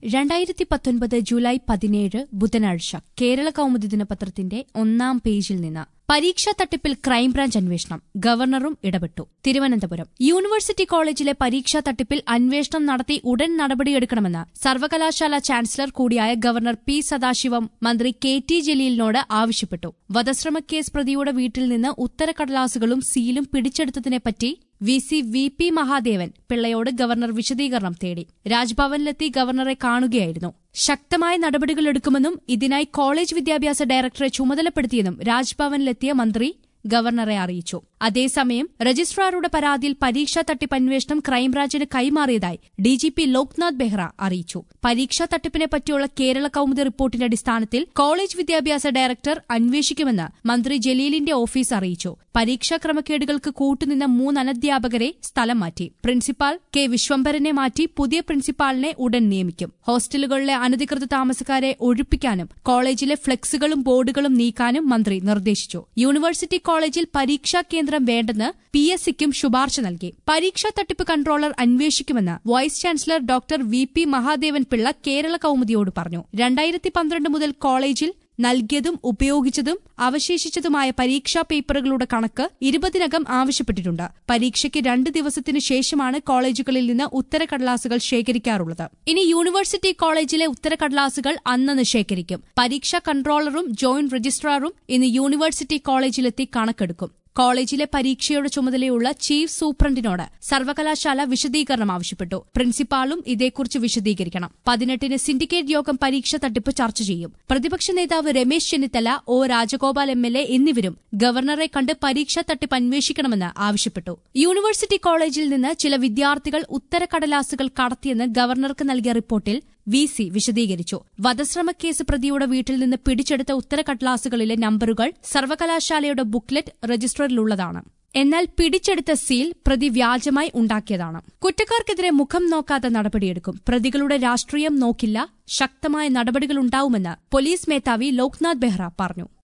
രണ്ടായിരത്തി പത്തൊൻപത് ജൂലൈ പതിനേഴ് ബുധനാഴ്ച കേരള കൗമുദി ദിനപത്രത്തിന്റെ ഒന്നാം പേജിൽ നിന്ന് പരീക്ഷാ തട്ടിപ്പിൽ ക്രൈംബ്രാഞ്ച് അന്വേഷണം ഗവർണറും ഇടപെട്ടു തിരുവനന്തപുരം യൂണിവേഴ്സിറ്റി കോളേജിലെ പരീക്ഷാ തട്ടിപ്പിൽ അന്വേഷണം നടത്തി ഉടൻ നടപടിയെടുക്കണമെന്ന് സർവകലാശാല ചാൻസലർ കൂടിയായ ഗവർണർ പി സദാശിവം മന്ത്രി കെ ടി ജലീലിനോട് ആവശ്യപ്പെട്ടു വധശ്രമക്കേസ് പ്രതിയുടെ വീട്ടിൽ നിന്ന് ഉത്തരക്കടലാസുകളും സീലും പിടിച്ചെടുത്തതിനെപ്പറ്റി V C V P Mahadevan പിള്ളയോട് ഗവർണർ വിശദീകരണം തേടി രാജ്ഭവനിലെത്തി ഗവർണറെ കാണുകയായിരുന്നു ശക്തമായ നടപടികളെടുക്കുമെന്നും ഇതിനായി കോളേജ് വിദ്യാഭ്യാസ ഡയറക്ടറെ ചുമതലപ്പെടുത്തിയെന്നും രാജ്ഭവനിലെത്തിയ മന്ത്രി ഗവർണറെ അറിയിച്ചു അതേസമയം രജിസ്ട്രാറുടെ പരാതിയിൽ പരീക്ഷാ തട്ടിപ്പ് അന്വേഷണം ക്രൈംബ്രാഞ്ചിന് കൈമാറിയതായി ഡിജിപി ലോക്നാഥ് ബെഹ്റ അറിയിച്ചു പരീക്ഷാ തട്ടിപ്പിനെ പറ്റിയുള്ള കേരള കൌമുദി റിപ്പോർട്ടിന്റെ അടിസ്ഥാനത്തിൽ കോളേജ് വിദ്യാഭ്യാസ ഡയറക്ടർ അന്വേഷിക്കുമെന്ന് മന്ത്രി ജലീലിന്റെ ഓഫീസ് അറിയിച്ചു പരീക്ഷാ ക്രമക്കേടുകൾക്ക് കൂട്ടുനിന്ന മൂന്ന് അനധ്യാപകരെ സ്ഥലം മാറ്റി പ്രിൻസിപ്പാൾ കെ വിശ്വംഭരനെ മാറ്റി പുതിയ പ്രിൻസിപ്പാളിനെ ഉടൻ നിയമിക്കും ഹോസ്റ്റലുകളിലെ അനധികൃത താമസക്കാരെ ഒഴിപ്പിക്കാനും കോളേജിലെ ഫ്ലെക്സുകളും ബോർഡുകളും നീക്കാനും മന്ത്രി നിർദ്ദേശിച്ചു യൂണിവേഴ്സിറ്റി കോളേജിൽ പരീക്ഷാ കേന്ദ്രം വേണ്ടെന്ന് പി എസ് സിക്കും ശുപാർശ നൽകി പരീക്ഷാ തട്ടിപ്പ് കൺട്രോളർ അന്വേഷിക്കുമെന്ന് vice chancellor doctor V P Mahadevan Pillai Kerala കൌമുദിയോട് പറഞ്ഞു രണ്ടായിരത്തി പന്ത്രണ്ട് മുതൽ കോളേജിൽ നൽകിയതും ഉപയോഗിച്ചതും അവശേഷിച്ചതുമായ പരീക്ഷാ പേപ്പറുകളുടെ കണക്ക് ഇരുപതിനകം ആവശ്യപ്പെട്ടിട്ടുണ്ട് പരീക്ഷയ്ക്ക് രണ്ട് ദിവസത്തിനു ശേഷമാണ് കോളേജുകളിൽ നിന്ന് ഉത്തരക്കടലാസുകൾ ശേഖരിക്കാറുള്ളത് ഇനി യൂണിവേഴ്സിറ്റി കോളേജിലെ ഉത്തരക്കടലാസുകൾ അന്നു ശേഖരിക്കും പരീക്ഷാ കൺട്രോളറും ജോയിന്റ് രജിസ്ട്രാറും ഇന്ന് യൂണിവേഴ്സിറ്റി കോളേജിലെത്തി കണക്കെടുക്കും കോളേജിലെ പരീക്ഷയുടെ ചുമതലയുള്ള ചീഫ് സൂപ്രണ്ടിനോട് സർവകലാശാല വിശദീകരണം ആവശ്യപ്പെട്ടു പ്രിൻസിപ്പാളും ഇതേക്കുറിച്ച് വിശദീകരിക്കണം പതിനെട്ടിന് സിൻഡിക്കേറ്റ് യോഗം പരീക്ഷ തട്ടിപ്പ് ചർച്ച ചെയ്യും പ്രതിപക്ഷ നേതാവ് Ramesh Chennithala O Rajagopal M L A എന്നിവരും ഗവർണറെ കണ്ട് പരീക്ഷാ തട്ടിപ്പ് അന്വേഷിക്കണമെന്ന് ആവശ്യപ്പെട്ടു യൂണിവേഴ്സിറ്റി കോളേജിൽ നിന്ന് ചില വിദ്യാർത്ഥികൾ ഉത്തരക്കടലാസുകൾ കടത്തിയെന്ന് ഗവർണർക്ക് നൽകിയ റിപ്പോർട്ടിൽ വി സി വിശദീകരിച്ചു വധശ്രമക്കേസ് പ്രതിയുടെ വീട്ടിൽ നിന്ന് പിടിച്ചെടുത്ത ഉത്തരക്കടലാസുകളിലെ നമ്പറുകൾ സർവകലാശാലയുടെ ബുക്ക്ലെറ്റ് രജിസ്റ്ററിലുള്ളതാണ് എന്നാൽ പിടിച്ചെടുത്ത സീൽ പ്രതി വ്യാജമായി ഉണ്ടാക്കിയതാണ് കുറ്റക്കാർക്കെതിരെ മുഖം നോക്കാതെ നടപടിയെടുക്കും പ്രതികളുടെ രാഷ്ട്രീയം നോക്കില്ല ശക്തമായ നടപടികളുണ്ടാവുമെന്ന് പോലീസ് മേധാവി ലോക്നാഥ് ബെഹ്റ പറഞ്ഞു